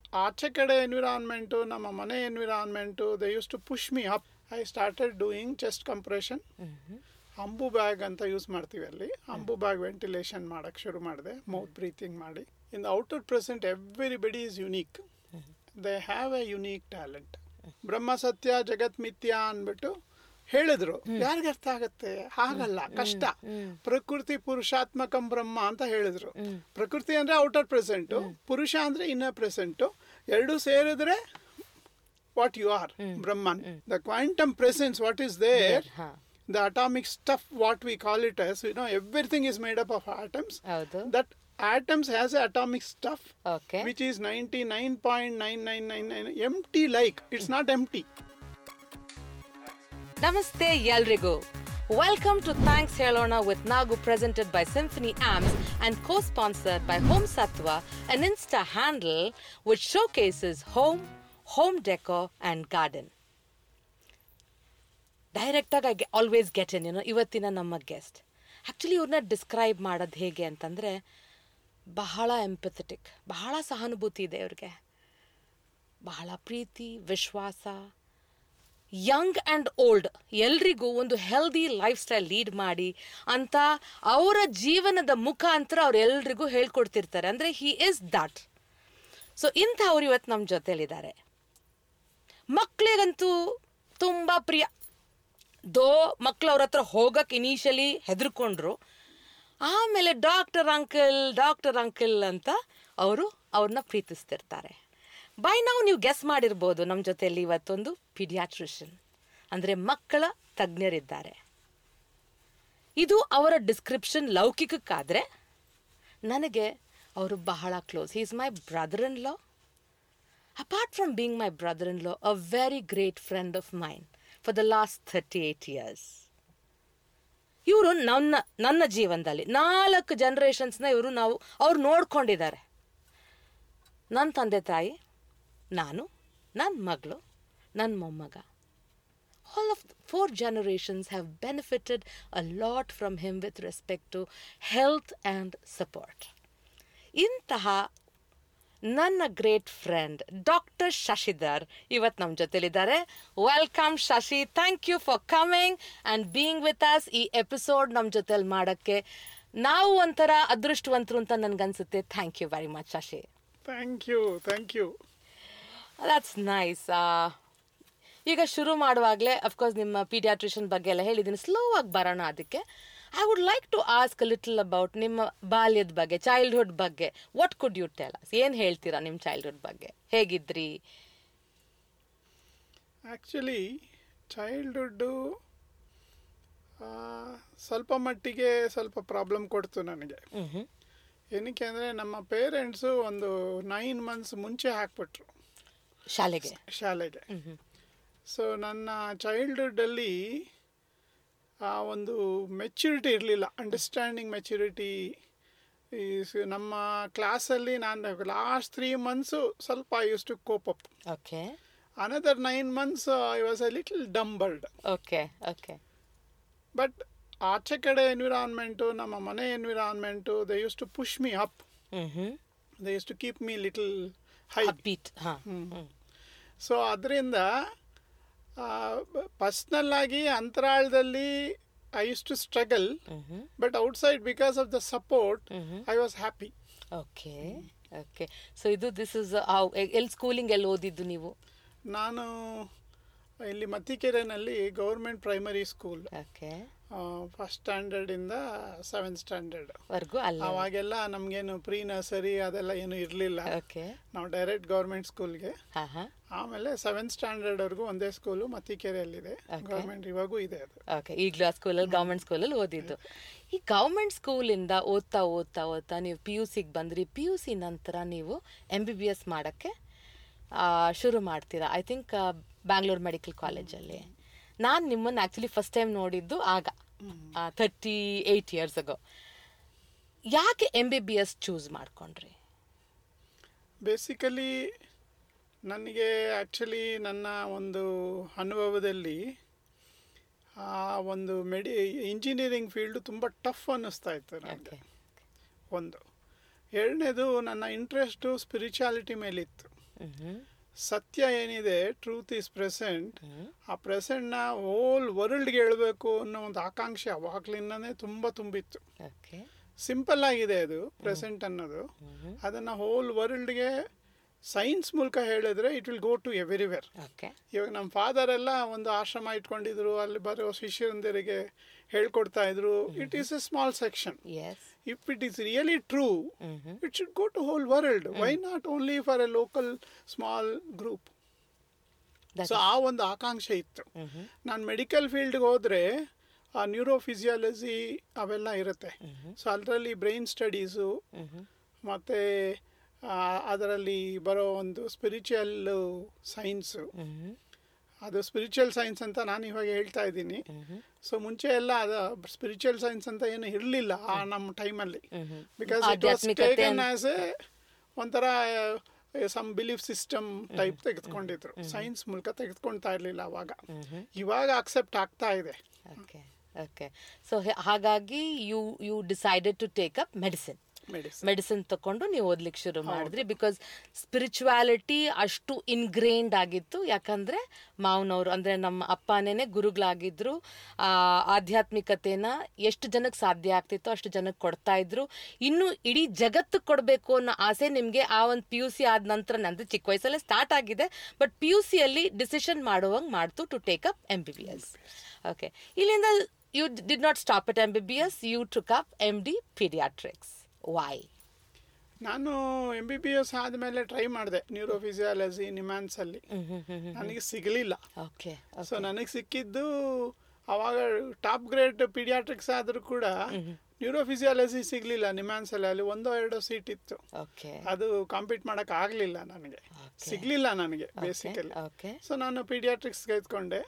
ಆಚೆ ಕಡೆ ಎನ್ವಿರಾನ್ಮೆಂಟು ನಮ್ಮ ಮನೆ environment they use to push me up I started doing chest compression Ambu bag ಅಂತ ಯೂಸ್ ಮಾಡ್ತೀವಿ ಅಲ್ಲಿ ಅಂಬು ಬ್ಯಾಗ್ ವೆಂಟಿಲೇಷನ್ ಮಾಡಕ್ಕೆ ಶುರು ಮಾಡಿದೆ ಮೌತ್ ಬ್ರೀತಿಂಗ್ ಮಾಡಿ in the outer present everybody is unique they have a unique talent ಬ್ರಹ್ಮ ಸತ್ಯ ಜಗತ್ ಮಿಥ್ಯ ಅಂದ್ಬಿಟ್ಟು ಹೇಳಿದ್ರು ಯಾರಿಗೆ ಅರ್ಥ ಆಗತ್ತೆ ಹಾಗಲ್ಲ ಕಷ್ಟ ಪ್ರಕೃತಿ ಪುರುಷಾತ್ಮಕಂ ಬ್ರಹ್ಮ ಅಂತ ಹೇಳಿದ್ರು ಪ್ರಕೃತಿ ಅಂದ್ರೆ ಔಟರ್ ಪ್ರೆಸೆಂಟ್ ಪುರುಷ ಅಂದ್ರೆ ಇನ್ನರ್ ಪ್ರೆಸೆಂಟ್ ಎರಡು ಸೇರಿದ್ರೆ what you are Brahman the quantum presence what is there ah the atomic stuff what we call it as you know everything is made up of atoms ಹೌದು that atoms has a atomic stuff okay which is 99.9999 empty like it's not empty ನಮಸ್ತೆ ಎಲ್ರಿಗೂ welcome to thanks ಹೇಳೋಣ with Nagu presented by Symphony Arms and cosponsored by Home Satva on Insta handle which showcases home home deco and garden ಡೈರೆಕ್ಟಾಗಿ I always get in ಏನೋ ಇವತ್ತಿನ ನಮ್ಮ guest actually ಇವ್ರನ್ನ describe ಮಾಡೋದು ಹೇಗೆ ಅಂತಂದರೆ ಬಹಳ ಎಂಪಥೆಟಿಕ್ ಬಹಳ ಸಹಾನುಭೂತಿ ಇದೆ ಇವ್ರಿಗೆ ಬಹಳ ಪ್ರೀತಿ ವಿಶ್ವಾಸ ಯಂಗ್ ಆ್ಯಂಡ್ ಓಲ್ಡ್ ಎಲ್ರಿಗೂ ಒಂದು ಹೆಲ್ದಿ ಲೈಫ್ ಸ್ಟೈಲ್ ಲೀಡ್ ಮಾಡಿ ಅಂತ ಅವರ ಜೀವನದ ಮುಖಾಂತರ ಅವ್ರು ಎಲ್ರಿಗೂ ಹೇಳ್ಕೊಡ್ತಿರ್ತಾರೆ ಅಂದರೆ ಹಿ ಇಸ್ ದಟ್ ಸೊ ಇಂಥವ್ರು ಇವತ್ತು ನಮ್ಮ ಜೊತೆಲಿದ್ದಾರೆ ಮಕ್ಕಳಿಗಂತೂ ತುಂಬ ಪ್ರಿಯ ದೋ ಮಕ್ಳು ಅವ್ರ ಹತ್ರ ಹೋಗಕ್ಕೆ ಇನಿಷಿಯಲಿ ಹೆದರ್ಕೊಂಡ್ರು ಆಮೇಲೆ ಡಾಕ್ಟರ್ ಅಂಕಲ್ ಡಾಕ್ಟರ್ ಅಂಕಲ್ ಅಂತ ಅವರು ಅವ್ರನ್ನ ಪ್ರೀತಿಸ್ತಿರ್ತಾರೆ ಬೈ ನಾವು ನೀವು ಗೆಸ್ ಮಾಡಿರ್ಬೋದು ನಮ್ಮ ಜೊತೆಯಲ್ಲಿ ಇವತ್ತೊಂದು ಪಿಡಿಯಾಟ್ರಿಷನ್ ಅಂದರೆ ಮಕ್ಕಳ ತಜ್ಞರಿದ್ದಾರೆ ಇದು ಅವರ ಡಿಸ್ಕ್ರಿಪ್ಷನ್ ಲೌಕಿಕಕ್ಕಾದರೆ ನನಗೆ ಅವರು ಬಹಳ close is my brother in law apart from being my brother in law a very great friend of mine for the last thirty eight years ಇವರು ನನ್ನ ನನ್ನ ಜೀವನದಲ್ಲಿ ನಾಲ್ಕು ಜನ್ರೇಷನ್ಸ್ನ ಇವರು ನಾವು ಅವ್ರು ನೋಡ್ಕೊಂಡಿದ್ದಾರೆ ನನ್ನ ತಂದೆ ತಾಯಿ ನಾನು ನನ್ನ ಮಗಳು ನನ್ನ ಮೊಮ್ಮಗ all of four generations have benefited a lot from him with respect to health and support ಇಂತಹ ನನ್ನ ಗ್ರೇಟ್ ಫ್ರೆಂಡ್ ಡಾಕ್ಟರ್ ಶಶಿಧರ್ ಇವತ್ತು ನಮ್ಮ ಜೊತೆಲಿದ್ದಾರೆ welcome Shashi thank you for coming and being with us ಈ ಎಪಿಸೋಡ್ ನಮ್ಮ ಜೊತೆಲಿ ಮಾಡೋಕ್ಕೆ ನಾವು ಒಂಥರ ಅದೃಷ್ಟವಂತರು ಅಂತ ನನಗನ್ಸುತ್ತೆ thank you very much Shashi thank you thank you that's nice ಈಗ ಶುರು ಮಾಡುವಾಗಲೇ ಅಫ್ಕೋರ್ಸ್ ನಿಮ್ಮ ಪೀಡಿಯಾಟ್ರಿಷನ್ ಬಗ್ಗೆ ಎಲ್ಲ ಹೇಳಿದ್ದೀನಿ ಸ್ಲೋ ಆಗಿ ಬರೋಣ ಅದಕ್ಕೆ I would like to ask little about ನಿಮ್ಮ ಬಾಲ್ಯದ ಬಗ್ಗೆ ಚೈಲ್ಡ್ಹುಡ್ ಬಗ್ಗೆ what could you tell us ಏನು ಹೇಳ್ತೀರಾ ನಿಮ್ಮ ಚೈಲ್ಡ್ಹುಡ್ ಬಗ್ಗೆ ಹೇಗಿದ್ರಿ ಆ್ಯಕ್ಚುಲಿ ಚೈಲ್ಡ್ಹುಡ್ಡು ಸ್ವಲ್ಪ ಮಟ್ಟಿಗೆ ಸ್ವಲ್ಪ ಪ್ರಾಬ್ಲಮ್ ಕೊಡ್ತು ನನಗೆ ಮ್ಹೂ. ಏನಕ್ಕೆ ಅಂದರೆ ನಮ್ಮ ಪೇರೆಂಟ್ಸು ಒಂದು ನೈನ್ ಮಂತ್ಸ್ ಮುಂಚೆ ಹಾಕ್ಬಿಟ್ರು ಶಾಲೆಗೆ ಶಾಲೆಗೆ ಮ್ಹೂ. ಸೊ ನನ್ನ ಚೈಲ್ಡ್ಹುಡ್ಡಲ್ಲಿ ಆ ಒಂದು ಮೆಚ್ಯೂರಿಟಿ ಇರಲಿಲ್ಲ ಅಂಡರ್ಸ್ಟ್ಯಾಂಡಿಂಗ್ ಮೆಚ್ಯೂರಿಟಿ ಈ ಸ- ನಮ್ಮ ಕ್ಲಾಸಲ್ಲಿ ನಾನು ಲಾಸ್ಟ್ ತ್ರೀ ಮಂತ್ಸು ಸ್ವಲ್ಪ I use to cope up okay another nine months I was a little dumbered okay okay but ಆಚೆ ಕಡೆ ಎನ್ವಿರಾನ್ಮೆಂಟು ನಮ್ಮ ಮನೆ environment they use to push me up hmm they use to keep me little high beat ಹಾಂ hmm. So ಅದರಿಂದ personal ಆಗಿ ಅಂತರಾಳದಲ್ಲಿ I use to struggle hmm but outside because of the support hmm. I was happy okay okay so ಇದು this is ಎಲ್ಲಿ schooling ಎಲ್ಲಿ ಓದಿದ್ದು ನೀವು ನಾನು ಇಲ್ಲಿ ಮತ್ತಿಕೆರೆನಲ್ಲಿ government primary school okay first ಸ್ಟ್ಯಾಂಡರ್ಡಿಂದ ಸೆವೆಂತ್ ಸ್ಟ್ಯಾಂಡರ್ಡ್ ವರ್ಗು ಅಲ್ಲ ಅವಾಗೆಲ್ಲ ನಮಗೇನು ಪ್ರೀ ನರ್ಸರಿ ಅದೆಲ್ಲ ಏನು ಇರಲಿಲ್ಲ ಓಕೆ ನಾವು ಡೈರೆಕ್ಟ್ ಗೌರ್ಮೆಂಟ್ ಸ್ಕೂಲ್ಗೆ ಹಾ ಹಾ ಆಮೇಲೆ ಸೆವೆಂತ್ ಸ್ಟ್ಯಾಂಡರ್ಡ್ವರೆಗೂ ಒಂದೇ ಸ್ಕೂಲು ಮತ್ತಿಕೆರೆಯಲ್ಲಿದೆ Okay. ಗೌರ್ಮೆಂಟ್ ಇವಾಗೂ ಇದೆ ಅದು ಓಕೆ ಈಗಲೂ ಆ ಸ್ಕೂಲಲ್ಲಿ ಗೌರ್ಮೆಂಟ್ ಸ್ಕೂಲಲ್ಲಿ ಓದಿದ್ದು ಈ ಗೌರ್ಮೆಂಟ್ ಸ್ಕೂಲಿಂದ ಓದ್ತಾ ಓದ್ತಾ ಓದ್ತಾ ನೀವು ಪಿ ಯು ಸಿಗೆ ಬಂದ್ರಿ ಪಿ ಯು ಸಿ ನಂತರ ನೀವು ಎಮ್ ಬಿ ಬಿ ಎಸ್ ಮಾಡೋಕ್ಕೆ ಶುರು ಮಾಡ್ತೀರಾ ಐ ಥಿಂಕ್ ಬ್ಯಾಂಗ್ಳೂರ್ ಮೆಡಿಕಲ್ ಕಾಲೇಜಲ್ಲಿ ನಾನು ನಿಮ್ಮನ್ನು ಆ್ಯಕ್ಚುಲಿ ಫಸ್ಟ್ ಟೈಮ್ ನೋಡಿದ್ದು ಆಗ ಥರ್ಟಿ ಏಯ್ಟ್ ಇಯರ್ಸ್ ಅಗೋ ಯಾಕೆ M B B S choose ಮಾಡ್ಕೊಂಡ್ರಿ ಬೇಸಿಕಲಿ ನನಗೆ ಆ್ಯಕ್ಚುಲಿ ನನ್ನ ಒಂದು ಅನುಭವದಲ್ಲಿ ಆ ಒಂದು ಮೆಡಿ ಇಂಜಿನಿಯರಿಂಗ್ ಫೀಲ್ಡು ತುಂಬ ಟಫ್ ಅನ್ನಿಸ್ತಾ ಇತ್ತು ನನಗೆ ಓಕೆ ಒಂದು ಎರಡನೇದು ನನ್ನ ಇಂಟ್ರೆಸ್ಟು ಸ್ಪಿರಿಚುಯಾಲಿಟಿ ಮೇಲಿತ್ತು ಸತ್ಯ ಏನಿದೆ ಟ್ರೂತ್ ಈಸ್ ಪ್ರೆಸೆಂಟ್ ಆ ಪ್ರೆಸೆಂಟ್ನ ಹೋಲ್ ವರ್ಲ್ಡ್ಗೆ ಹೇಳಬೇಕು ಅನ್ನೋ ಒಂದು ಆಕಾಂಕ್ಷೆ ಅವಾಗ್ಲಿಂದನೇ ತುಂಬ ತುಂಬಿತ್ತು ಓಕೆ ಸಿಂಪಲ್ ಆಗಿದೆ ಅದು ಪ್ರೆಸೆಂಟ್ ಅನ್ನೋದು ಅದನ್ನು ಹೋಲ್ ವರ್ಲ್ಡ್ಗೆ ಸೈನ್ಸ್ ಮೂಲಕ ಹೇಳಿದ್ರೆ it will go to everywhere okay ಇವಾಗ ನಮ್ಮ ಫಾದರ್ ಎಲ್ಲ ಒಂದು ಆಶ್ರಮ ಇಟ್ಕೊಂಡಿದ್ರು ಅಲ್ಲಿ ಬರೋ ಶಿಷ್ಯರಂದರಿಗೆ ಹೇಳ್ಕೊಡ್ತಾ ಇದ್ರು it is a small section as if it is really true it should go to whole world why not only for a local small group so ಆ ಒಂದು ಆಕಾಂಕ್ಷೆ ಇತ್ತು ನಾನು ಮೆಡಿಕಲ್ ಫೀಲ್ಡ್ಗೆ ಹೋದರೆ ಆ ನ್ಯೂರೋಫಿಸಿಯಾಲಜಿ ಅವೆಲ್ಲ ಇರುತ್ತೆ ಸೊ ಅದರಲ್ಲಿ ಬ್ರೈನ್ ಸ್ಟಡೀಸು ಮತ್ತು ಅದರಲ್ಲಿ ಬರೋ ಒಂದು ಸ್ಪಿರಿಚುವಲ್ ಸೈನ್ಸು ಅದು ಸ್ಪಿರಿಚುವಲ್ ಸೈನ್ಸ್ ಅಂತ ನಾನು ಇವಾಗ ಹೇಳ್ತಾ ಇದ್ದೀನಿ ಸೊ ಮುಂಚೆ ಎಲ್ಲ ಅದು ಸ್ಪಿರಿಚುವಲ್ ಸೈನ್ಸ್ ಅಂತ ಏನು ಇರಲಿಲ್ಲ ಆ ನಮ್ಮ ಟೈಮಲ್ಲಿ ಬಿಕಾಸ್ ಇಟ್ ವಾಸ್ ಆಧ್ಯಾತ್ಮಿಕತೆ ಟೇಕನ್ ಆಸ್ ಎ ಒಂಥರ ಸಮ್ ಬಿಲೀಫ್ ಸಿಸ್ಟಮ್ ಟೈಪ್ ತೆಗೆದುಕೊಂಡಿದ್ರು ಸೈನ್ಸ್ ಮೂಲಕ ತೆಗೆದುಕೊಳ್ತಾ ಇರಲಿಲ್ಲ ಅವಾಗ ಇವಾಗ ಅಕ್ಸೆಪ್ಟ್ ಆಗ್ತಾ ಇದೆ ಓಕೆ ಓಕೆ ಸೊ ಹಾಗಾಗಿ you you decided to take up medicine medicine medicine ತಕೊಂಡು ನೀವು ಓದ್ಲಿಕ್ಕೆ ಶುರು ಮಾಡಿದ್ರಿ ಬಿಕಾಸ್ ಸ್ಪಿರಿಚುವಾಲಿಟಿ ಅಷ್ಟು ಇನ್ಗ್ರೇನ್ಡ್ ಆಗಿತ್ತು ಯಾಕಂದ್ರೆ ಮಾವನವರು ಅಂದ್ರೆ ನಮ್ಮ ಅಪ್ಪನೇನೆ ಗುರುಗಳಾಗಿದ್ರು ಆ ಆಧ್ಯಾತ್ಮಿಕತೆನ ಎಷ್ಟು ಜನಕ್ಕೆ ಸಾಧ್ಯ ಆಗ್ತಿತ್ತೋ ಅಷ್ಟು ಜನಕ್ಕೆ ಕೊಡ್ತಾ ಇದ್ರು ಇನ್ನು ಇಡೀ ಜಗತ್ತು ಕೊಡಬೇಕು ಅನ್ನೋ ಆಸೆ ನಿಮಗೆ ಆ ಒಂದು ಪಿ ಯು ಸಿ ಆದ ನಂತರ ನಂದು ಚಿಕ್ಕ ವಯಸ್ಸಲ್ಲೇ ಸ್ಟಾರ್ಟ್ ಆಗಿದೆ ಬಟ್ ಪಿ ಯು ಸಿಯಲ್ಲಿ ಡಿಸಿಷನ್ ಮಾಡುವಂಗೆ ಮಾಡ್ತು to take up M B B S okay ಇಲ್ಲಿಂದ you did not stop at M B B S you took up M D paediatrics why ನಾನು ಎಂ ಬಿ ಬಿ ಎಸ್ ಆದಮೇಲೆ try ಮಾಡಿದೆ neurophysiology ನಿಮ್ಯಾನ್ಸಲ್ಲಿ ನನಗೆ ಸಿಗಲಿಲ್ಲ okay so ನನಗೆ ಸಿಕ್ಕಿದ್ದು ಅವಾಗ top grade paediatrics ಆದರೂ ಕೂಡ ನ್ಯೂರೋಫಿಸಿಯಾಲಜಿ ಸಿಗಲಿಲ್ಲ ನಿಮ್ಯಾನ್ಸಲ್ಲಿ ಅಲ್ಲಿ ಒಂದೋ ಎರಡೋ ಸೀಟ್ ಇತ್ತು ಓಕೆ ಅದು ಕಾಂಪೀಟ್ ಮಾಡಕ್ ಆಗ್ಲಿಲ್ಲ ನನಗೆ ಸಿಗ್ಲಿಲ್ಲ ನನಗೆ ಬೇಸಿಕಲಿ ಓಕೆ ಸೊ ನಾನು ಪೀಡಿಯಾಟ್ರಿಕ್ಸ್ ಕೈತ್ಕೊಂಡೆ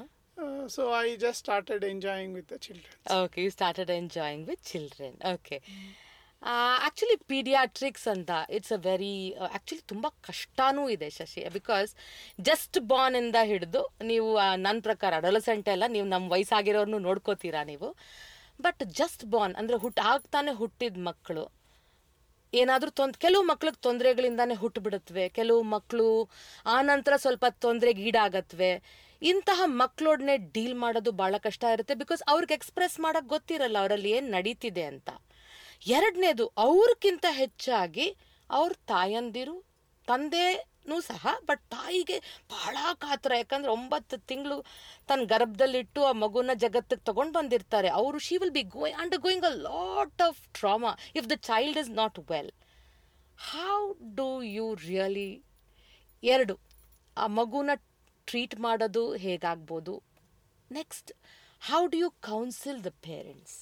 so I just started enjoying with the children okay you started enjoying with children okay actually paediatrics ಅಂತ ಇಟ್ಸ್ ಅ ವೆರಿ ಆ್ಯಕ್ಚುಲಿ ತುಂಬ ಕಷ್ಟನೂ ಇದೆ ಶಶಿ ಬಿಕಾಸ್ ಜಸ್ಟ್ ಬಾರ್ನಿಂದ ಹಿಡಿದು ನೀವು ನನ್ನ ಪ್ರಕಾರ ಅಡಲಸೆಂಟ್ ಎಲ್ಲ ನೀವು ನಮ್ಮ ವಯಸ್ಸಾಗಿರೋರ್ನು ನೋಡ್ಕೋತೀರಾ ನೀವು ಬಟ್ ಜಸ್ಟ್ ಬಾರ್ನ್ ಅಂದರೆ ಹುಟ್ಟು ಆಗ್ತಾನೆ ಹುಟ್ಟಿದ ಮಕ್ಕಳು ಏನಾದರೂ ತೊಂದ್ ಕೆಲವು ಮಕ್ಳಿಗೆ ತೊಂದರೆಗಳಿಂದಾನೇ ಹುಟ್ಟುಬಿಡುತ್ತವೆ ಕೆಲವು ಮಕ್ಕಳು ಆನಂತರ ಸ್ವಲ್ಪ ತೊಂದರೆಗೆ ಈಡಾಗತ್ವೆ ಇಂತಹ ಮಕ್ಕಳೊಡನೆ ಡೀಲ್ ಮಾಡೋದು ಭಾಳ ಕಷ್ಟ ಇರುತ್ತೆ ಬಿಕಾಸ್ ಅವ್ರಿಗೆ ಎಕ್ಸ್ಪ್ರೆಸ್ ಮಾಡೋಕ್ಕೆ ಗೊತ್ತಿರಲ್ಲ ಅವರಲ್ಲಿ ಏನು ನಡೀತಿದೆ ಅಂತ ಎರಡನೇದು ಅವ್ರಿಗಿಂತ ಹೆಚ್ಚಾಗಿ ಅವ್ರ ತಾಯಂದಿರು ತಂದೆನೂ ಸಹ ಬಟ್ ತಾಯಿಗೆ ಬಹಳ ಕಾತರ ಯಾಕಂದ್ರೆ ಒಂಬತ್ತು ತಿಂಗಳು ತನ್ನ ಗರ್ಭದಲ್ಲಿಟ್ಟು ಆ ಮಗುನ ಜಗತ್ತಿಗೆ ತಗೊಂಡು ಬಂದಿರ್ತಾರೆ ಅವರು she will be going under going a lot of trauma if the child is not well how do you really ಎರಡು ಆ ಮಗುನ ಟ್ರೀಟ್ ಮಾಡೋದು ಹೇಗಾಗ್ಬೋದು next how do you counsel the parents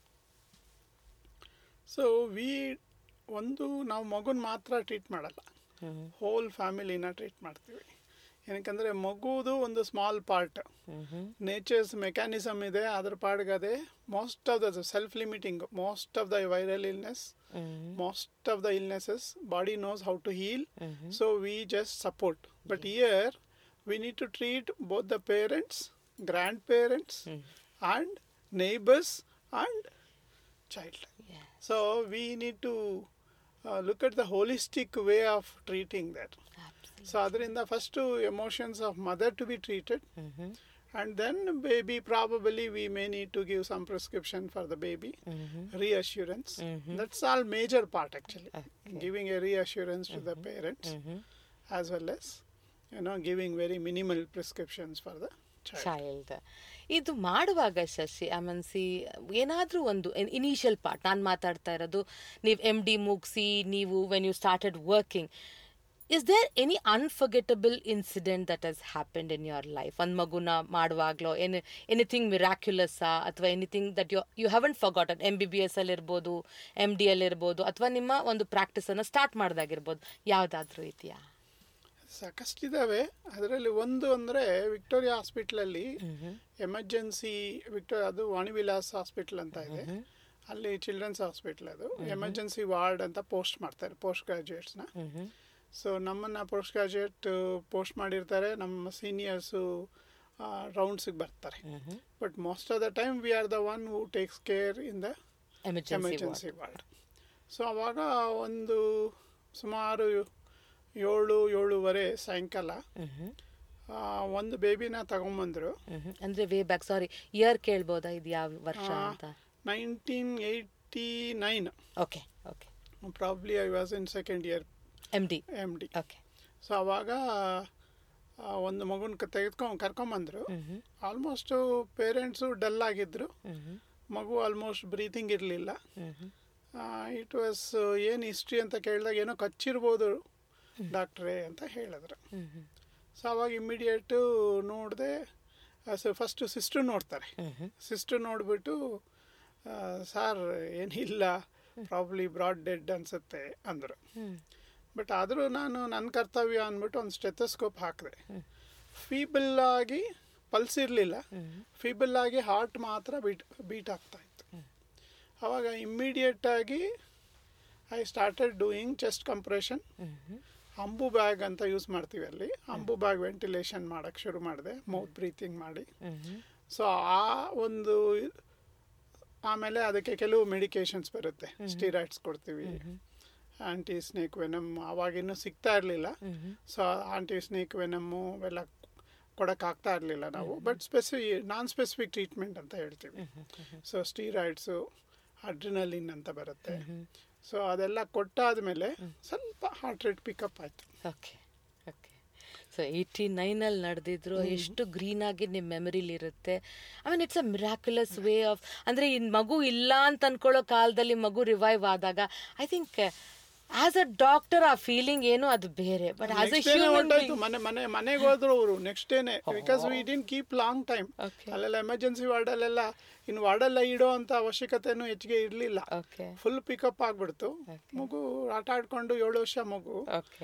so we ಒಂದು ನಾವು ಮಗುನ ಮಾತ್ರ ಟ್ರೀಟ್ ಮಾಡಲ್ಲ ಹೋಲ್ ಫ್ಯಾಮಿಲಿನ ಟ್ರೀಟ್ ಮಾಡ್ತೀವಿ ಏನಕ್ಕಂದರೆ ಮಗುದು ಒಂದು ಸ್ಮಾಲ್ ಪಾರ್ಟ್ ನೇಚರ್ಸ್ ಮೆಕ್ಯಾನಿಸಮ್ ಇದೆ ಅದ್ರ ಪಾಡ್ಗದೆ most of the self limiting most of the viral illness most of the illnesses body knows how to heal so we just support but here we need to treat both the parents grandparents and neighbors and child Yeah. so we need to uh, look at the holistic way of treating that so ಅದರಿಂದ first emotions of mother to be treated and then baby probably we may need to give some prescription for the baby reassurance that's all major part actually giving a reassurance to the parents as well as you know giving very minimal prescriptions for the child child ಇದು ಮಾಡುವಾಗ Shashi I mean C ಏನಾದರೂ ಒಂದು initial part ನಾನು ಮಾತಾಡ್ತಾ ಇರೋದು ನೀವು M D ಮುಗಿಸಿ ನೀವು when you started working is there any unforgettable incident that has happened in your life ಒಂದು ಮಗುನ ಮಾಡುವಾಗಲೋ ಎನಿ ಎನಿಥಿಂಗ್ ಮಿರಾಕ್ಯುಲಸ್ಸಾ ಅಥವಾ anything that you you haven't forgotten M B B S ಅಲ್ಲಿರ್ಬೋದು ಎಮ್ ಡಿ ಅಲ್ಲಿರ್ಬೋದು ಅಥವಾ ನಿಮ್ಮ ಒಂದು ಪ್ರಾಕ್ಟೀಸನ್ನು ಸ್ಟಾರ್ಟ್ ಮಾಡಿದಾಗಿರ್ಬೋದು ಯಾವುದಾದ್ರೂ ಇದೆಯಾ ಸಾಕಷ್ಟಿದ್ದಾವೆ ಅದರಲ್ಲಿ ಒಂದು ಅಂದರೆ ವಿಕ್ಟೋರಿಯಾ ಹಾಸ್ಪಿಟ್ಲಲ್ಲಿ ಎಮರ್ಜೆನ್ಸಿ ವಿಕ್ಟೋರಿಯಾ ಅದು ವಾಣಿವಿಲಾಸ್ ಹಾಸ್ಪಿಟ್ಲ್ ಅಂತ ಇದೆ ಅಲ್ಲಿ ಚಿಲ್ಡ್ರನ್ಸ್ ಹಾಸ್ಪಿಟ್ಲ್ ಅದು ಎಮರ್ಜೆನ್ಸಿ ವಾರ್ಡ್ ಅಂತ ಪೋಸ್ಟ್ ಮಾಡ್ತಾರೆ ಪೋಸ್ಟ್ ಗ್ರಾಜುಯೇಟ್ಸ್ನ ಸೊ ನಮ್ಮನ್ನು ಪೋಸ್ಟ್ ಗ್ರಾಜುಯೇಟ್ ಪೋಸ್ಟ್ ಮಾಡಿರ್ತಾರೆ ನಮ್ಮ ಸೀನಿಯರ್ಸು ರೌಂಡ್ಸಿಗೆ ಬರ್ತಾರೆ but most of the time we are the one who takes care in the emergency emergency ward so ಅವಾಗ ಒಂದು ಸುಮಾರು ಏಳು ಏಳುವರೆ ಸಾಯಂಕಾಲ ಆ, ಒಂದು ಬೇಬಿನ ತಗೊಂಬಂದ್ರು ಮ್ಹೂ. ಅಂದ್ರೆ ವೇ ಬ್ಯಾಕ್ ಸಾರಿ ಇಯರ್ ಕೇಳ್ಬೋದಾ ಇದು ಯಾವ ವರ್ಷ ಅಂತ nineteen eighty nine okay okay probably I was in second year M D M D okay so ಅವಾಗ ಆ, ಒಂದು ಮಗುನ ತೆಗೆದ್ಕೊಂಡು ಕರ್ಕೊಂಬಂದ್ರು ಆಲ್ಮೋಸ್ಟ್ ಪೇರೆಂಟ್ಸು ಡಲ್ ಆಗಿದ್ರು ಮಗು ಆಲ್ಮೋಸ್ಟ್ ಬ್ರೀತಿಂಗ್ ಇರಲಿಲ್ಲ ಇಟ್ ವಾಸ್ ಏನು ಹಿಸ್ಟ್ರಿ ಅಂತ ಕೇಳಿದಾಗ ಏನೋ ಕಚ್ಚಿರ್ಬೋದು ಡಾಕ್ಟ್ರೇ ಅಂತ ಹೇಳಿದ್ರು ಸೊ ಅವಾಗ ಇಮ್ಮಿಡಿಯೇಟು ನೋಡಿದೆ ಸೊ ಫಸ್ಟು ಸಿಸ್ಟರ್ ನೋಡ್ತಾರೆ ಸಿಸ್ಟರ್ ನೋಡಿಬಿಟ್ಟು ಸಾರ್ ಏನಿಲ್ಲ ಪ್ರಾಬ್ಲಿ ಬ್ರಾಡ್ ಡೆಡ್ ಅನ್ಸುತ್ತೆ ಅಂದರು ಬಟ್ ಆದರೂ ನಾನು ನನ್ನ ಕರ್ತವ್ಯ ಅಂದ್ಬಿಟ್ಟು ಒಂದು ಸ್ಟೆಥೋಸ್ಕೋಪ್ ಹಾಕಿದೆ ಫೀಬಲ್ ಆಗಿ ಪಲ್ಸ್ ಇರಲಿಲ್ಲ ಫೀಬಲ್ ಆಗಿ ಹಾರ್ಟ್ ಮಾತ್ರ ಬೀಟ್ ಬೀಟ್ ಆಗ್ತಾ ಇತ್ತು ಆವಾಗ ಇಮ್ಮಿಡಿಯೇಟ್ ಆಗಿ I started doing chest compression Ambu bag ಅಂತ ಯೂಸ್ ಮಾಡ್ತೀವಿ ಅಲ್ಲಿ ಅಂಬು ಬ್ಯಾಗ್ ವೆಂಟಿಲೇಷನ್ ಮಾಡೋಕ್ಕೆ ಶುರು ಮಾಡಿದೆ ಮೌತ್ ಬ್ರೀತಿಂಗ್ ಮಾಡಿ ಸೊ ಆ ಒಂದು ಆಮೇಲೆ ಅದಕ್ಕೆ ಕೆಲವು ಮೆಡಿಕೇಶನ್ಸ್ ಬರುತ್ತೆ ಸ್ಟಿರಾಯ್ಡ್ಸ್ ಕೊಡ್ತೀವಿ ಆಂಟಿ ಸ್ನೇಕ್ ವೆನಮ್ ಅವಾಗಿನ್ನೂ ಸಿಗ್ತಾ ಇರಲಿಲ್ಲ ಸೊ ಆಂಟಿ ಸ್ನೇಕ್ ವೆನಮ್ಮು ಅವೆಲ್ಲ ಕೊಡೋಕ್ಕಾಗ್ತಾ ಇರಲಿಲ್ಲ ನಾವು but specific non specific treatment ಅಂತ ಹೇಳ್ತೀವಿ ಸೊ ಸ್ಟೀರಾಯ್ಡ್ಸು ಅಡ್ರಿನಲಿನ್ ಅಂತ ಬರುತ್ತೆ ಸೊ ಅದೆಲ್ಲ ಕೊಟ್ಟಾದ್ಮೇಲೆ ಸ್ವಲ್ಪ ಹಾರ್ಟ್ ರೇಟ್ ಪಿಕಪ್ ಆಯಿತು ಓಕೆ ಓಕೆ ಸೊ ಏಯ್ಟಿ ನೈನಲ್ಲಿ ನಡೆದಿದ್ರು ಎಷ್ಟು ಗ್ರೀನ್ ಆಗಿ ನಿಮ್ಮ ಮೆಮರಿಲಿ ಇರುತ್ತೆ I mean it's a miraculous way of ಅಂದರೆ ಈ ಮಗು ಇಲ್ಲ ಅಂತ ಅನ್ಕೊಳ್ಳೋ ಕಾಲದಲ್ಲಿ ಮಗು ರಿವೈವ್ ಆದಾಗ I think as a doctor ಆ ಫೀಲಿಂಗ್ ಏನು ಅದು ಬೇರೆ ಬಟ್ ಆಸ್ ಅ ನೆಕ್ಸ್ಟ್ ಡೇನೆ ಹ್ಯೂಮನ್ ಹೊರಟಾಯ್ತು ಮನೆ ಮನೆ ಮನೆಗೆ ಹೋದ್ರು ಅವರು ನೆಕ್ಸ್ಟ್ ಡೇನೆ because we didn't keep long time Okay. ಅಲ್ಲೆಲ್ಲ ಎಮರ್ಜೆನ್ಸಿ ವಾರ್ಡಲ್ಲೆಲ್ಲ ಇನ್ನು ವಾರ್ಡೆಲ್ಲ ಇಡೋ ಅಂತ ಅವಶ್ಯಕತೆನೂ ಹೆಚ್ಚಿಗೆ ಇರಲಿಲ್ಲ ಓಕೆ ಫುಲ್ ಪಿಕಪ್ ಆಗ್ಬಿಡ್ತು ಮಗು ಆಟ ಆಡ್ಕೊಂಡು ಏಳು ವರ್ಷ ಮಗು ಓಕೆ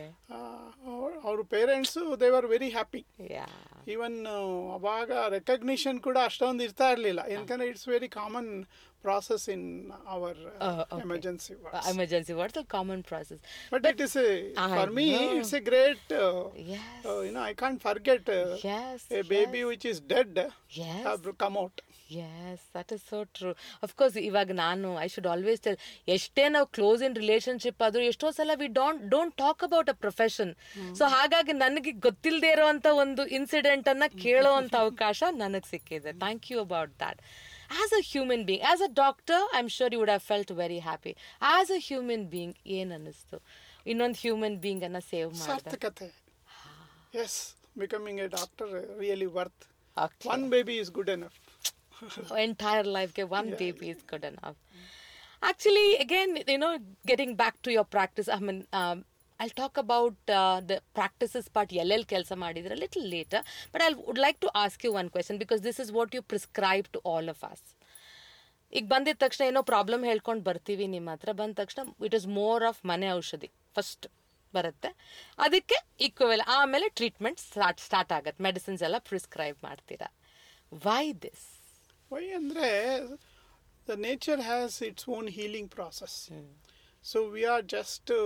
ಅವ್ರ parents they are very happy yeah even ಅವಾಗ ರೆಕಗ್ನಿಷನ್ ಕೂಡ ಅಷ್ಟೊಂದು ಇರ್ತಾ ಇರಲಿಲ್ಲ ಯಾಕಂದ್ರೆ it's very common process in our Oh, okay. Emergency emergency what's a common process But it is a, I for me, know. it's a great, uh, Yes. uh, you know, I can't forget uh, Yes, a baby yes. which is dead Yes. have come out. Yes that is so true of course ಇವಾಗ ನಾನು I should always tell ಎಷ್ಟೇ ನಾವು close ಇನ್ relationship ಆದ್ರೂ ಎಷ್ಟೋ ಸಲ we don't don't talk about a profession so ಹಾಗಾಗಿ ನನಗೆ ಗೊತ್ತಿಲ್ಲದೆ ಇರೋಂಥ ಒಂದು ಇನ್ಸಿಡೆಂಟ್ ಅನ್ನ ಕೇಳೋ ಅಂತ ಅವಕಾಶ ನನಗೆ ಸಿಕ್ಕಿದೆ thank you about that as a human being as a doctor I am sure you would have felt very happy as a human being ಏನು ಅನ್ನಿಸ್ತು ಇನ್ನೊಂದು ಹ್ಯೂಮನ್ ಬೀಯಿಂಗ್ ಅನ್ನ ಸೇವ್ ಮಾಡಿದೆ ಸಾರ್ಥಕತೆ Yes, becoming a doctor uh, really worth. Okay. One baby is good enough. entire life okay, one baby is good enough actually again you know getting back to your practice i mean um, i'll talk about uh, the practices part ll kelsa ಮಾಡಿದ್ರೆ a little later but i would like to ask you one question because this is what you prescribe to all of us ಈಗ ಬಂದಿದ ತಕ್ಷಣ ಏನೋ problem ಹೇಳ್ಕೊಂಡು ಬರ್ತೀವಿ ನಿಮ್ಮ ಹತ್ರ ಬಂದ ತಕ್ಷಣ ಇಟ್ ಇಸ್ ಮೋರ್ ಆಫ್ ಮನೆ ಔಷಧಿ ಫಸ್ಟ್ ಬರುತ್ತೆ ಅದಕ್ಕೆ ಈಕ್ವಲ್ ಆಮೇಲೆ ಟ್ರೀಟ್ಮೆಂಟ್ ಸ್ಟಾರ್ಟ್ ಸ್ಟಾರ್ಟ್ ಆಗತ್ತೆ ಮೆಡಿಸಿನ್ಸ್ ಎಲ್ಲ ಪ್ರಿಸ್ಕ್ರೈಬ್ ಮಾಡ್ತೀರಾ why this Why andre the nature has its own healing process. So we are just to,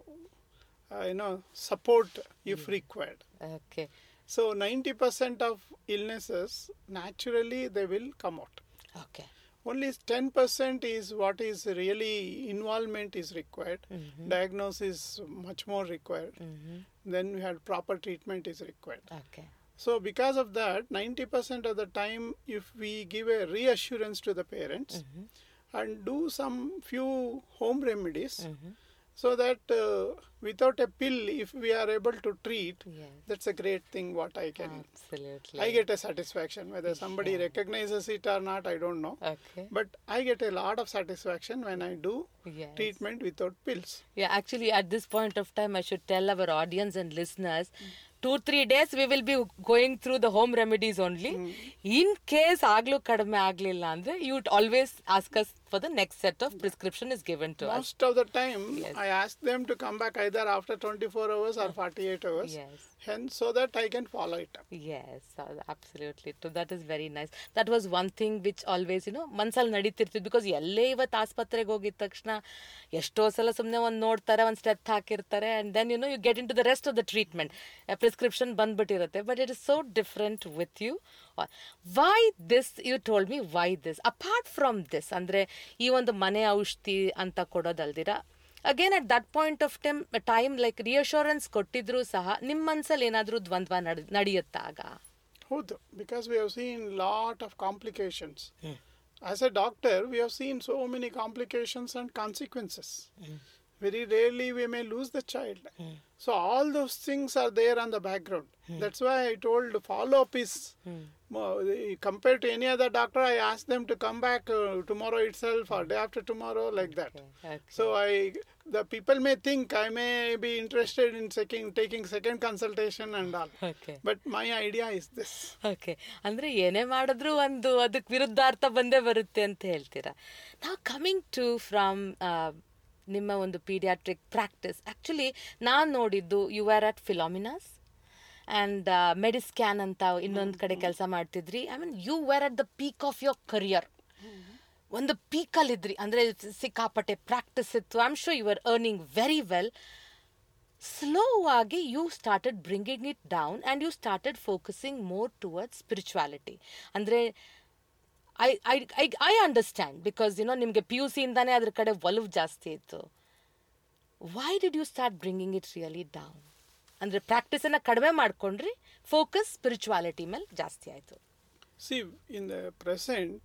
uh, you know, support if required. Okay So 90% of illnesses naturally they will come out. Okay Only 10% is what is really involvement is required. Diagnosis much more required. Then we had proper treatment is required. Okay So because of that, 90% of the time, if we give a reassurance to the parents and do some few home remedies, so that uh, without a pill, if we are able to treat, Yes. that's a great thing. What I can, Absolutely. I get a satisfaction. Whether somebody recognizes it or not, I don't know. Okay. But I get a lot of satisfaction when I do Yes. treatment without pills. Yeah, actually, at this point of time, I should tell our audience and listeners two, three days we will be going through the home remedies only. In case ಆಗ್ಲೂ ಕಡಿಮೆ ಆಗ್ಲಿಲ್ಲ ಅಂದ್ರೆ you would always ask us for the next set of prescription is given to us. Most of the time, Yes. I ask them to come back either after 24 hours or 48 hours. Yes. Hence, so that I can follow it up. Yes, uh, absolutely. So that is very nice. That was one thing which always, you know, ಮನ್ಸಲ್ಲಿ ನಡೀತಿರ್ತಿತ್ತು because ಎಲ್ಲೇ ಇವತ್ತು ಆಸ್ಪತ್ರೆಗೆ ಹೋಗಿದ ತಕ್ಷಣ ಎಷ್ಟೋ ಸಲ ಸುಮ್ಮನೆ ಒಂದು ನೋಡ್ತಾರೆ ಒಂದು ಸ್ಟೆತ್ ಹಾಕಿರ್ತಾರೆ and then you know you get into the rest of the treatment prescription ಬಂದ್ಬಿಟ್ಟಿರುತ್ತೆ but it is so different with you why this you told me why this apart from this ಅಂದರೆ ಈ ಒಂದು ಮನೆ ಔಷಧಿ ಅಂತ ಕೊಡೋದಲ್ದಿರ again at that point of time time like reassurance ಕೊಟ್ಟಿದ್ರು ಸಹ ನಿಮ್ಮ ಮನ್ಸಲ್ಲಿ ಏನಾದ್ರೂ ದ್ವಂದ್ವ ನಡ್ ನಡೆಯುತ್ತಾಗ ಹೌದು because we have seen lot of complications as A doctor we have seen so many complications and consequences very rarely we may lose the child. So all those things are there on the background. That's why I told follow up is more, compared to any other doctor. I ask them to come back uh, tomorrow itself or day after tomorrow, like that. Okay. So I, the people may think I may be interested in taking taking second consultation and all. Okay But my idea is this. Okay ಅಂದ್ರೆ ಏನೇ ಮಾಡಿದ್ರು ಒಂದು ಅದಕ್ಕೆ ವಿರುದ್ಧಾರ್ಥ ಬಂದೇ ಬರುತ್ತೆ ಅಂತ ಹೇಳ್ತೀರಾ ನಾವು ಕಮಿಂಗ್ ಟು ಫ್ರಮ್ ನಿಮ್ಮ ಒಂದು ಪೀಡಿಯಾಟ್ರಿಕ್ ಪ್ರಾಕ್ಟಿಸ್ ಆ್ಯಕ್ಚುಲಿ ನಾನು ನೋಡಿದ್ದು you are at Philomena's and Mediscan ಅಂತ ಇನ್ನೊಂದು ಕಡೆ ಕೆಲಸ ಮಾಡ್ತಿದ್ರಿ I mean you were at the peak of your career ಒಂದು ಪೀಕಲ್ಲಿದ್ರಿ ಅಂದರೆ ಸಿಕ್ಕಾಪಟ್ಟೆ ಪ್ರಾಕ್ಟಿಸ್ ಇತ್ತು I am sure you are earning very well slow ಆಗಿ you started bringing it down and you started focusing more towards spirituality ಅಂದರೆ I I I I understand because you know ನಿಮಗೆ P U ಸಿಯಿಂದಾನೇ ಅದ್ರ ಕಡೆ ಒಲವು ಜಾಸ್ತಿ ಇತ್ತು Y did you start bringing it really down ಅಂದರೆ ಪ್ರಾಕ್ಟೀಸನ್ನು ಕಡಿಮೆ ಮಾಡ್ಕೊಂಡ್ರಿ ಫೋಕಸ್ ಸ್ಪಿರಿಚುವಾಲಿಟಿ ಮೇಲೆ ಜಾಸ್ತಿ ಆಯಿತು See, in the present,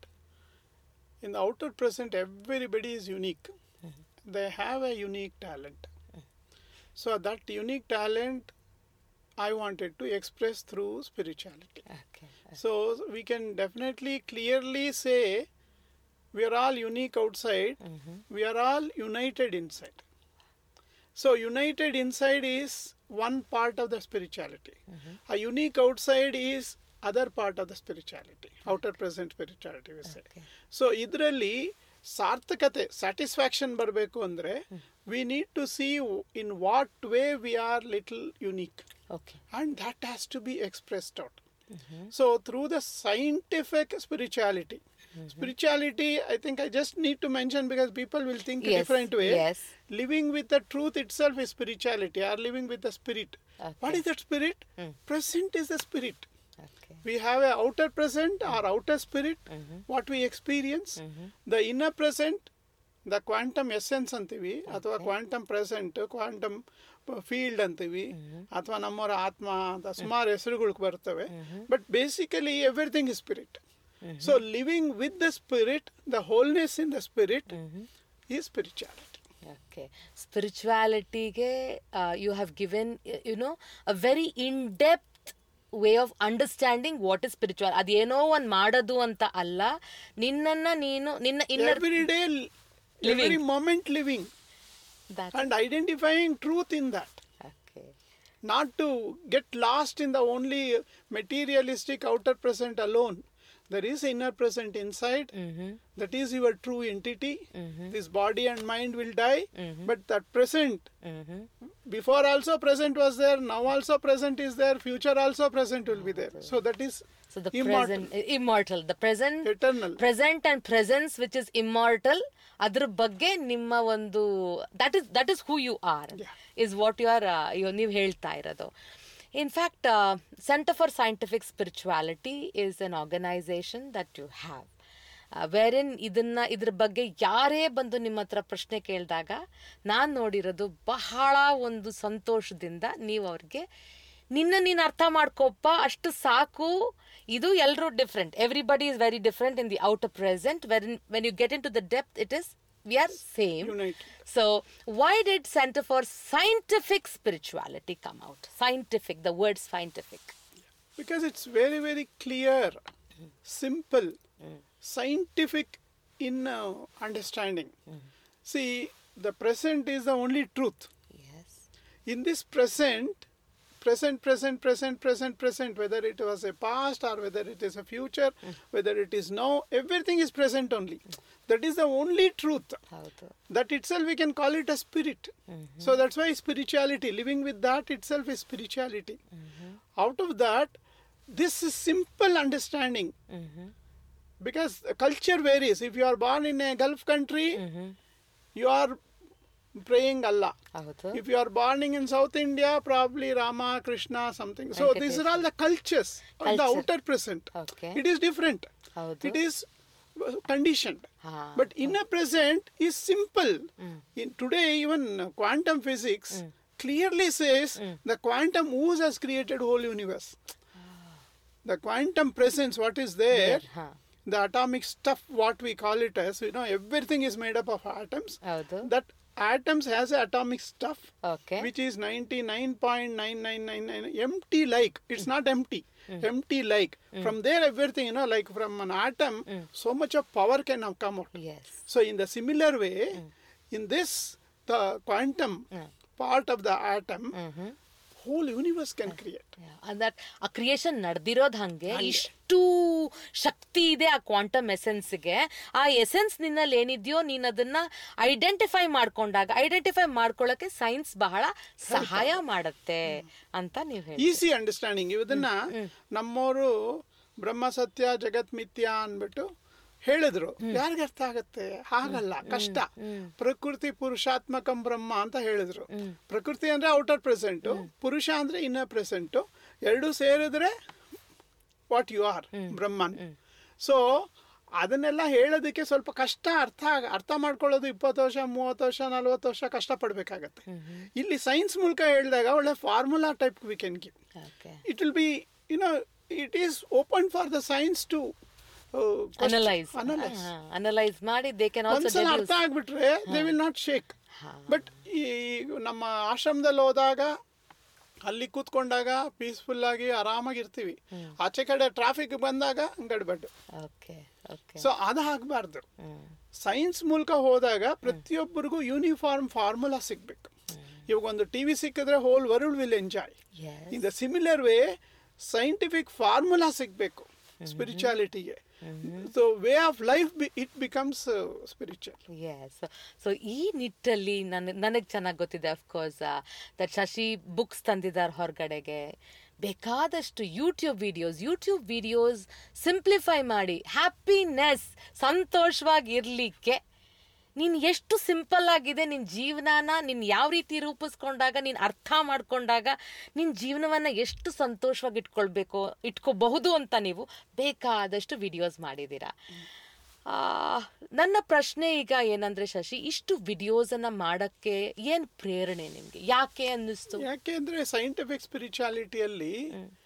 in the outer present, everybody is unique. They have a unique talent. So that unique talent, I wanted to express through spirituality. Okay So we can definitely clearly say we are all unique outside, we are all united inside. So, united inside is one part of the spirituality. A unique outside is other part of the spirituality, outer present spirituality, we say. Okay. So ಇದರಲ್ಲಿ ಸಾರ್ಥಕತೆ satisfaction ಬರಬೇಕು ಅಂದರೆ we need to see in what way we are little unique okay and that has to be expressed out. So, through the scientific spirituality, spirituality, I think I just need to mention because people will think a Yes, different way. yes. Living with the truth itself is spirituality, or living with the spirit. What Okay. is that spirit? Present is the spirit. Okay We have a outer present or outer spirit, what we experience. The inner present, the quantum essence ಅಂತೀವಿ ಅಥವಾ quantum present quantum field ಅಂತೀವಿ ಅಥವಾ ನಮ್ಮವರ ಆತ್ಮ ಅಂತ ಸುಮಾರು ಹೆಸರುಗಳು ಬರ್ತವೆ but basically everything is spirit so living with the spirit the wholeness in the spirit ಈ ಸ್ಪಿರಿಚುಯಾಲಿಟಿ ಓಕೆ ಸ್ಪಿರಿಚುವಾಲಿಟಿಗೆ you have given you know a very in depth way of understanding what is spiritual ಅದೇನೋ ಒಂದು ಮಾಡೋದು ಅಂತ ಅಲ್ಲ ನಿನ್ನನ್ನ ನೀನು ನಿನ್ನ inner every day every moment living and identifying truth in that okay not to get lost in the only materialistic outer present alone. There is inner present inside. That is your true entity. This body and mind will die, but that present, before also present was there, now also present is there, future also present will be there. So that is so the immortal, present immortal the present eternal. Present and presence which is immortal ಅದ್ರ ಬಗ್ಗೆ ನಿಮ್ಮ ಒಂದು that is that is who you are is what you are ನೀವು ಹೇಳ್ತಾ ಇರೋದು in fact centre for scientific spirituality is an organization that you have wearing ಇದನ್ನ ಇದ್ರ ಬಗ್ಗೆ ಯಾರೇ ಬಂದು ನಿಮ್ಮ ಹತ್ರ ಪ್ರಶ್ನೆ ಕೇಳಿದಾಗ ನಾನು ನೋಡಿರೋದು ಬಹಳ ಒಂದು ಸಂತೋಷದಿಂದ ನೀವು ಅವ್ರಿಗೆ ನಿನ್ನ ನೀನು ಅರ್ಥ ಮಾಡ್ಕೊಪ್ಪ ಅಷ್ಟು ಸಾಕು ಇದು ಎಲ್ಲರೂ different everybody is very different in the outer present when when you get into the depth it is we are same United. So why did centre for scientific spirituality come out scientific the word scientific because it's very very clear simple scientific in uh, understanding see the present is the only truth yes in this present present present present present present whether it was a past or whether it is a future whether it is now everything is present only that is the only truth ಹೌದು that itself we can call it a spirit so that's why spirituality living with that itself is spirituality out of that this is simple understanding because the culture varies if you are born in a gulf country you are praying allah ಹೌದು if you are born in south india probably rama krishna something so these are all the cultures of the Culture. outer present Okay. it is different ಹೌದು it is conditioned. Ah, But inner present is simple. In today, even uh, quantum physics clearly says the quantum ooze has created whole universe. The quantum presence, what is there, huh. the atomic stuff, what we call it as, you know, everything is made up of atoms. ಹೌದು That atoms has atomic stuff okay which is 99.9999 empty like it's not empty empty like from there everything you know like from an atom so much of power can have come out yes so in the similar way in this the quantum part of the atom whole universe can create that ಆ creation ನಡೆದಿರೋದು ಹಂಗೆ ಇಷ್ಟು ಶಕ್ತಿ ಇದೆ ಆ quantum ಎಸೆನ್ಸ್ಗೆ ಆ essence ನಿನ್ನಲ್ಲಿ ಏನಿದೆಯೋ ನೀನ್ ಅದನ್ನ ಐಡೆಂಟಿಫೈ ಮಾಡ್ಕೊಂಡಾಗ ಐಡೆಂಟಿಫೈ ಮಾಡ್ಕೊಳ್ಳೋಕೆ ಸೈನ್ಸ್ ಬಹಳ ಸಹಾಯ ಮಾಡತ್ತೆ ಅಂತ ನೀವು ಹೇಳಿ ಈಸಿ ಅಂಡರ್ಸ್ಟ್ಯಾಂಡಿಂಗ್ ಇದನ್ನ ನಮ್ಮವರು ಬ್ರಹ್ಮ ಸತ್ಯ ಜಗತ್ ಮಿಥ್ಯ ಅಂದ್ಬಿಟ್ಟು ಹೇಳಿದ್ರು ಯಾರಿಗೆ ಅರ್ಥ ಆಗತ್ತೆ ಹಾಗಲ್ಲ ಕಷ್ಟ ಪ್ರಕೃತಿ ಪುರುಷಾತ್ಮಕಂ ಬ್ರಹ್ಮ ಅಂತ ಹೇಳಿದ್ರು ಪ್ರಕೃತಿ ಅಂದ್ರೆ ಔಟರ್ ಪ್ರೆಸೆಂಟ್ ಪುರುಷ ಅಂದ್ರೆ ಇನ್ನರ್ ಪ್ರೆಸೆಂಟ್ ಎರಡು ಸೇರಿದ್ರೆ what you are Brahman so ಅದನ್ನೆಲ್ಲ ಹೇಳೋದಕ್ಕೆ ಸ್ವಲ್ಪ ಕಷ್ಟ ಅರ್ಥ ಆಗ- ಅರ್ಥ ಮಾಡ್ಕೊಳ್ಳೋದು ಇಪ್ಪತ್ತು ವರ್ಷ ಮೂವತ್ತು ವರ್ಷ ನಲ್ವತ್ತು ವರ್ಷ ಕಷ್ಟಪಡ್ಬೇಕಾಗತ್ತೆ ಇಲ್ಲಿ ಸೈನ್ಸ್ ಮೂಲಕ ಹೇಳಿದಾಗ ಒಳ್ಳೆ formula type we can give okay it will be you know it is open for the science to uh, question- analyse analyze analyse ಮಾಡಿ ದೇ ಕ್ಯಾನ್ ಆಲ್ಸೋ ಒಂದ್ಸಲ ಅರ್ಥ ಆಗ್ಬಿಟ್ರೆ they will not shake but ಈ ನಮ್ಮ ಆಶ್ರಮದಲ್ಲಿ ಹೋದಾಗ ಅಲ್ಲಿ ಕೂತ್ಕೊಂಡಾಗ peaceful ಆಗಿ ಆರಾಮಾಗಿರ್ತೀವಿ ಆಚೆ ಕಡೆ ಟ್ರಾಫಿಕ್ ಬಂದಾಗ ಗಡ್ಬಡ್ಡು ಓಕೆ ಓಕೆ ಸೊ ಅದು ಆಗಬಾರ್ದು ಸೈನ್ಸ್ ಮೂಲಕ ಹೋದಾಗ ಪ್ರತಿಯೊಬ್ಬರಿಗೂ ಯೂನಿಫಾರ್ಮ್ ಫಾರ್ಮುಲಾ ಸಿಗ್ಬೇಕು ಇವಾಗ ಒಂದು ಟಿವಿ ಸಿಕ್ಕಿದ್ರೆ whole world will enjoy in the similar way scientific formula ಸಿಗಬೇಕು ಸ್ಪಿರಿಚುಯಾಲಿಟಿಗೆ so way of life it becomes spiritual yes so ಈ ನಿಟ್ಟಲ್ಲಿ ನನ್ ನನಗೆ ಚೆನ್ನಾಗಿ ಗೊತ್ತಿದೆ ಅಫ್ಕೋರ್ಸ್ ದಟ್ ಶಶಿ ಬುಕ್ಸ್ ತಂದಿದ್ದಾರೆ ಹೊರಗಡೆಗೆ ಬೇಕಾದಷ್ಟು YouTube videos YouTube videos simplify ಮಾಡಿ ಹ್ಯಾಪಿನೆಸ್ ಸಂತೋಷವಾಗಿ ಇರಲಿಕ್ಕೆ ನೀನು ಎಷ್ಟು ಸಿಂಪಲ್ ಆಗಿದೆ ನಿನ್ನ ಜೀವನನ ನೀನು ಯಾವ ರೀತಿ ರೂಪಿಸ್ಕೊಂಡಾಗ ನೀನು ಅರ್ಥ ಮಾಡ್ಕೊಂಡಾಗ ನಿನ್ನ ಜೀವನವನ್ನು ಎಷ್ಟು ಸಂತೋಷವಾಗಿ ಇಟ್ಕೊಳ್ಬೇಕು ಇಟ್ಕೋಬಹುದು ಅಂತ ನೀವು ಬೇಕಾದಷ್ಟು ವಿಡಿಯೋಸ್ ಮಾಡಿದ್ದೀರಾ ಆ, ನನ್ನ ಪ್ರಶ್ನೆ ಈಗ ಏನಂದ್ರೆ ಶಶಿ ಇಷ್ಟು ವಿಡಿಯೋಸನ್ನು ಮಾಡೋಕ್ಕೆ ಏನು ಪ್ರೇರಣೆ ನಿಮಗೆ ಯಾಕೆ ಅನ್ನಿಸ್ತು ಯಾಕೆಂದ್ರೆ ಸೈಂಟಿಫಿಕ್ ಸ್ಪಿರಿಚುಯಾಲಿಟಿಯಲ್ಲಿ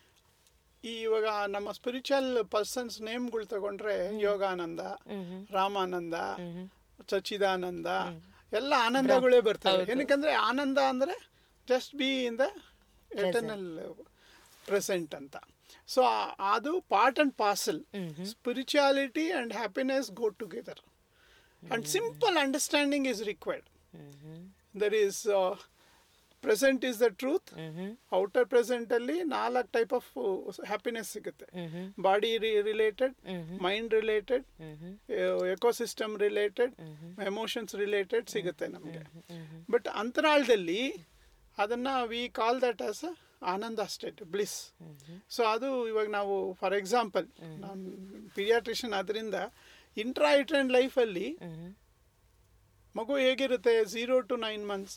ಈ ಇವಾಗ ನಮ್ಮ ಸ್ಪಿರಿಚುವಲ್ ಪರ್ಸನ್ಸ್ ನೇಮ್ಗಳು ತಗೊಂಡ್ರೆ ಯೋಗಾನಂದ ರಾಮಾನಂದ ಸಚ್ಚಿದಾನಂದ ಎಲ್ಲ ಆನಂದಗಳೇ ಬರ್ತವೆ ಏನಕ್ಕಂದ್ರೆ ಆನಂದ ಅಂದ್ರೆ just be in the eternal present ಅಂತ ಸೊ ಅದು part and parcel spirituality and happiness go together and simple understanding is required there is present is the truth outer present ಅಲ್ಲಿ ನಾಲ್ಕು ಟೈಪ್ ಆಫ್ ಹ್ಯಾಪಿನೆಸ್ ಸಿಗುತ್ತೆ body related mind related ecosystem related emotions related ಸಿಗುತ್ತೆ ನಮಗೆ but ಅಂತರಾಳದಲ್ಲಿ ಅದನ್ನ we call that as ananda state bliss so ಅದು ಇವಾಗ ನಾವು ಫಾರ್ ಎಕ್ಸಾಂಪಲ್ ನಾನು ಪಿರಿಯಾಟ್ರಿಷನ್ ಅದರಿಂದ ಇಂಟ್ರಾ ಲೈಫಲ್ಲಿ ಮಗು ಹೇಗಿರುತ್ತೆ ಝೀರೋ ಟು ನೈನ್ ಮಂತ್ಸ್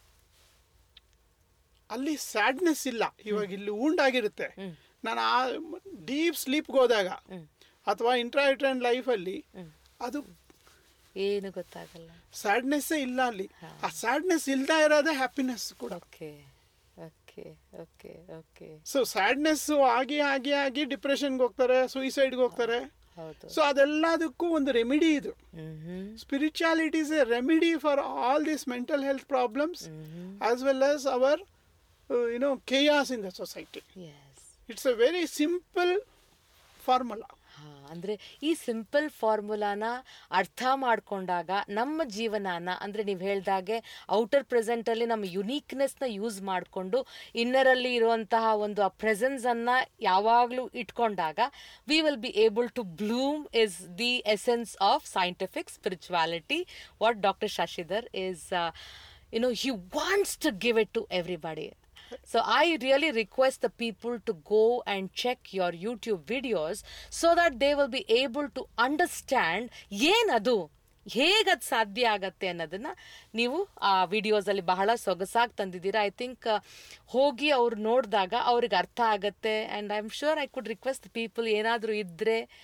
ಅಲ್ಲಿ ಸ್ಯಾಡ್ನೆಸ್ ಇಲ್ಲ ಇವಾಗ ಇಲ್ಲಿ ಉಂಡಾಗಿರುತ್ತೆ ನಾನು ಆ ಡೀಪ್ ಸ್ಲೀಪ್ಗೆ ಹೋದಾಗ ಅಥವಾ ಇಂಟ್ರಾ ಲೈಫಲ್ಲಿ ಅದು ಏನು ಗೊತ್ತಾಗಲ್ಲ ಸ್ಯಾಡ್ನೆಸ್ಸೇ ಇಲ್ಲ ಅಲ್ಲಿ ಆ ಸ್ಯಾಡ್ನೆಸ್ ಇಲ್ದ ಇರೋದೇ ಹ್ಯಾಪಿನೆಸ್ ಕೂಡ okay okay okay okay so sadness ಆಗಿ ಆಗಿ ಆಗಿ ಡಿಪ್ರೆಷನ್ಗೆ ಹೋಗ್ತಾರೆ ಸುಯಿಸೈಡ್ಗೆ ಹೋಗ್ತಾರೆ ಹೌದು ಸೊ ಅದೆಲ್ಲದಕ್ಕೂ ಒಂದು ರೆಮಿಡಿ ಇದು hmm spirituality is a remedy for all these mental health problems as well as our uh, you know chaos in the society yes it's a very simple formula ಹಾ ಅಂದ್ರೆ ಈ ಸಿಂಪಲ್ ಫಾರ್ಮುಲಾನ ಅರ್ಥ ಮಾಡ್ಕೊಂಡಾಗ ನಮ್ಮ ಜೀವನಾನ ಅಂದ್ರೆ ನೀವು ಹೇಳ್ದಾಗೆ ಔಟರ್ ಪ್ರೆಸೆಂಟ್ ಅಲ್ಲಿ ನಮ್ಮ ಯುನೀಕ್ನೆಸ್ನ ಯೂಸ್ ಮಾಡಿಕೊಂಡು ಇನ್ನರಲ್ಲಿ ಇರುವಂತಹ ಒಂದು ಆ ಪ್ರೆಸೆನ್ಸ್ ಅನ್ನ ಯಾವಾಗಲೂ ಇಟ್ಕೊಂಡಾಗ we will be able to bloom is the essence of scientific spirituality what doctor Shashidhar is you know he wants to give it to everybody So I really request the people to go and check your YouTube videos so that they will be able to understand ಏನದು ಹೇಗದು ಸಾಧ್ಯ ಆಗತ್ತೆ ಅನ್ನೋದನ್ನ ನೀವು ಆ ವಿಡಿಯೋಸಲ್ಲಿ ಬಹಳ ಸೊಗಸಾಗಿ ತಂದಿದ್ದೀರಾ I think ಹೋಗಿ ಅವ್ರು ನೋಡಿದಾಗ ಅವ್ರಿಗೆ ಅರ್ಥ ಆಗತ್ತೆ and I am sure I could request people ಏನಾದರೂ ಇದ್ದರೆ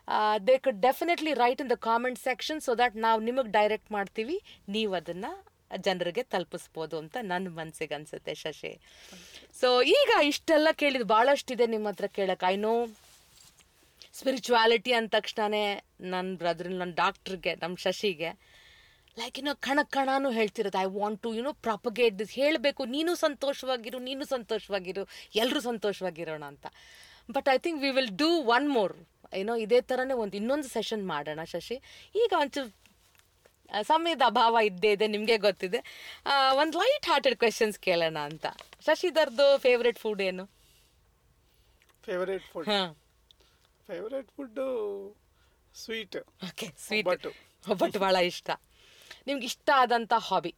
they could definitely write in the comment section so that ನಾವು ನಿಮಗೆ ಡೈರೆಕ್ಟ್ ಮಾಡ್ತೀವಿ ನೀವು ಅದನ್ನು ಜನರಿಗೆ ತಲುಪಿಸ್ಬೋದು ಅಂತ ನನ್ನ ಮನಸ್ಸಿಗೆ ಅನ್ಸುತ್ತೆ ಶಶಿ ಸೊ ಈಗ ಇಷ್ಟೆಲ್ಲ ಕೇಳಿದ್ ಭಾಳಷ್ಟಿದೆ ನಿಮ್ಮ ಹತ್ರ ಕೇಳಕ್ಕೆ ಐ ನೋ ಸ್ಪಿರಿಚುವಾಲಿಟಿ ಅಂದ ತಕ್ಷಣನೇ ನನ್ನ ಬ್ರದ್ರ ನನ್ನ ಡಾಕ್ಟ್ರಿಗೆ ನಮ್ಮ ಶಶಿಗೆ ಲೈಕ್ ಏನೋ ಕಣ ಕಣನೂ ಹೇಳ್ತಿರೋದು I want to you know propagate this ಹೇಳಬೇಕು ನೀನು ಸಂತೋಷವಾಗಿರು ನೀನು ಸಂತೋಷವಾಗಿರು ಎಲ್ಲರೂ ಸಂತೋಷವಾಗಿರೋಣ ಅಂತ but I think we will do one more ಏನೋ ಇದೇ ಥರನೇ ಒಂದು ಇನ್ನೊಂದು ಸೆಷನ್ ಮಾಡೋಣ ಶಶಿ ಈಗ ಒಂಚೂರು ಆ, ಸಮಯದ ಅಭಾವ ಇದ್ದೇ ಇದೆ ನಿಮಗೆ ಗೊತ್ತಿದೆ ಒಂದು ಲೈಟ್ ಹಾರ್ಟೆಡ್ ಕ್ವೆಶನ್ಸ್ ಕೇಳೋಣ ಅಂತ ಶಶಿಧರ್ದು ಫೇವ್ರೆಟ್ ಫುಡ್ ಏನು ಫೇವರೇಟ್ ಫುಡ್ ಹಾಂ favourite food sweet okay sweet ಒಬ್ಬಟ್ಟು. ಒಬ್ಬಟ್ಟು ಭಾಳ ಇಷ್ಟ ನಿಮ್ಗೆ ಇಷ್ಟ ಆದಂಥ ಹಾಬಿ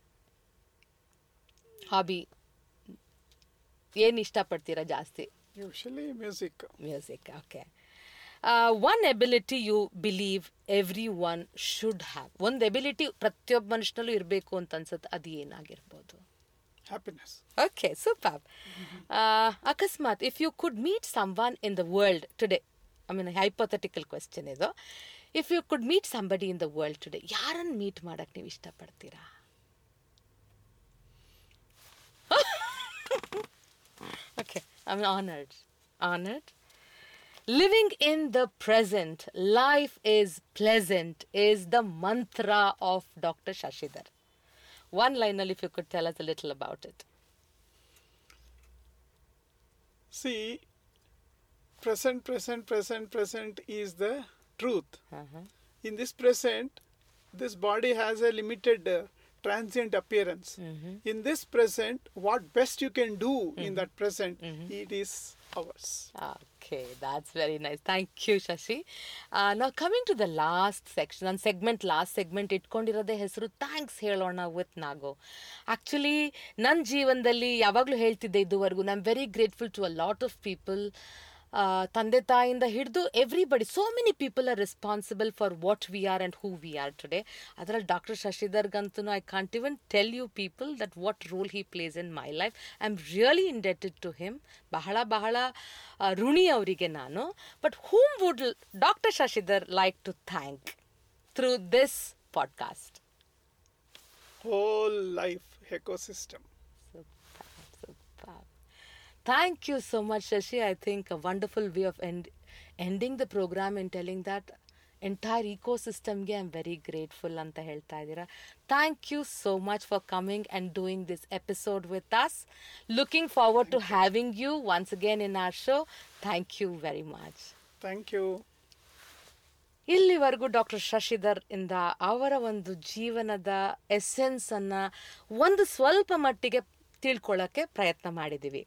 ಹಾಬಿ ಏನು ಇಷ್ಟಪಡ್ತೀರಾ ಜಾಸ್ತಿ usually music music okay one ability you believe every one should have ಒಂದು ಎಬಿಲಿಟಿ ಪ್ರತಿಯೊಬ್ಬ ಮನುಷ್ಯನಲ್ಲೂ ಇರಬೇಕು ಅಂತ ಅನ್ಸುತ್ತೆ ಅದು ಏನಾಗಿರ್ಬೋದು happiness Okay, superb. Uh, Akasmat, if you could meet someone in the world today, I mean, a hypothetical question ಇದು if you could meet somebody in the world today ಯಾರನ್ನು ಮೀಟ್ ಮಾಡಕ್ ನೀವು ಇಷ್ಟಪಡ್ತೀರಾ okay I am honoured honoured living in the present life is pleasant is the mantra of doctor Shashidhar one liner if you could tell us a little about it See, present, present, present, present is the truth. uh-huh. In this present, this body has a limited uh, transient appearance. In this present, what best you can do in that present, it is ours. okay that's very nice thank you shashi uh, now coming to the last section ನನ್ನ segment last segment ಇಟ್ಕೊಂಡಿರೋದೇ ಹೆಸರು thanks ಹೇಳೋಣ with ನಾಗೋ actually ನನ್ನ ಜೀವನದಲ್ಲಿ ಯಾವಾಗಲೂ ಹೇಳ್ತಿದ್ದೆ ಇದುವರೆಗೂ I am very grateful to a lot of people ತಂದೆ ತಾಯಿಯಿಂದ ಹಿಡಿದು everybody so many people are responsible for what we are and who we are today ಅದರಲ್ಲಿ ಡಾಕ್ಟರ್ ಶಶಿಧರ್ಗಂತೂ I can't even tell you people that what role he plays in my life I am really indebted to him ಬಹಳ ಬಹಳ ಆ, ಋಣಿ ಅವರಿಗೆ ನಾನು but whom would doctor Shashidhar like to thank through this podcast Whole life ecosystem. Superb. Thank you so much, Shashi. I think a wonderful way of end, ending the program and telling that entire ecosystemಗೆ I am very grateful ಅಂತ ಹೇಳ್ತಾ ಇದ್ದೀರಾ thank you so much for coming and doing this episode with us looking forward to having you once again in our show thank you very much Thank you. ಇಲ್ಲಿವರೆಗೂ doctor Shashidhar ಇಂದ ಅವರ ಒಂದು ಜೀವನದ essence ಅನ್ನ ಒಂದು ಸ್ವಲ್ಪ ಮಟ್ಟಿಗೆ ತಿಳ್ಕೊಳ್ಳೋಕ್ಕೆ ಪ್ರಯತ್ನ ಮಾಡಿದ್ದೀವಿ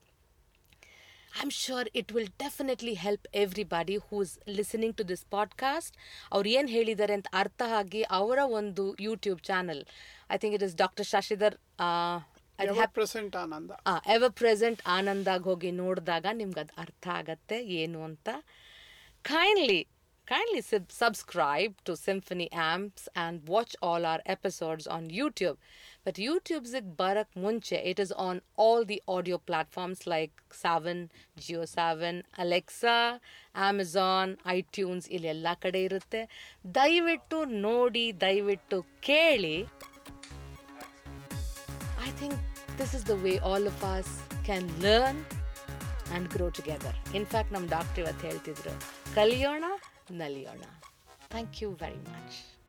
I am sure it will definitely help everybody who's listening to this podcast ಅವ್ರು ಏನು ಹೇಳಿದ್ದಾರೆ ಅಂತ ಅರ್ಥ ಆಗಿ ಅವರ ಒಂದು YouTube channel I think it is doctor Shashidhar Ever present Ananda. Ever present ಆನಂದಾಗ ಹೋಗಿ ನೋಡಿದಾಗ ನಿಮ್ಗೆ ಅದು ಅರ್ಥ ಆಗತ್ತೆ ಏನು ಅಂತ kindly kindly subscribe to Symphony Amps and watch all our episodes on YouTube but ಯೂಟ್ಯೂಬ್ಸಿಗೆ ಬರಕ್ಕೆ ಮುಂಚೆ it is on all the audio platforms like Saavn Jio Saavn Alexa Amazon iTunes ಇಲ್ಲೆಲ್ಲ ಕಡೆ ಇರುತ್ತೆ ದಯವಿಟ್ಟು ನೋಡಿ ದಯವಿಟ್ಟು ಕೇಳಿ I think this is the way all of us can learn and grow together. In fact, ನಮ್ಮ ಡಾಕ್ಟರ್ ಇವತ್ತು ಹೇಳ್ತಿದ್ರು ಕಲಿಯೋಣ ನಲಿಯೋಣ ಥ್ಯಾಂಕ್ ಯು ವೆರಿ ಮಚ್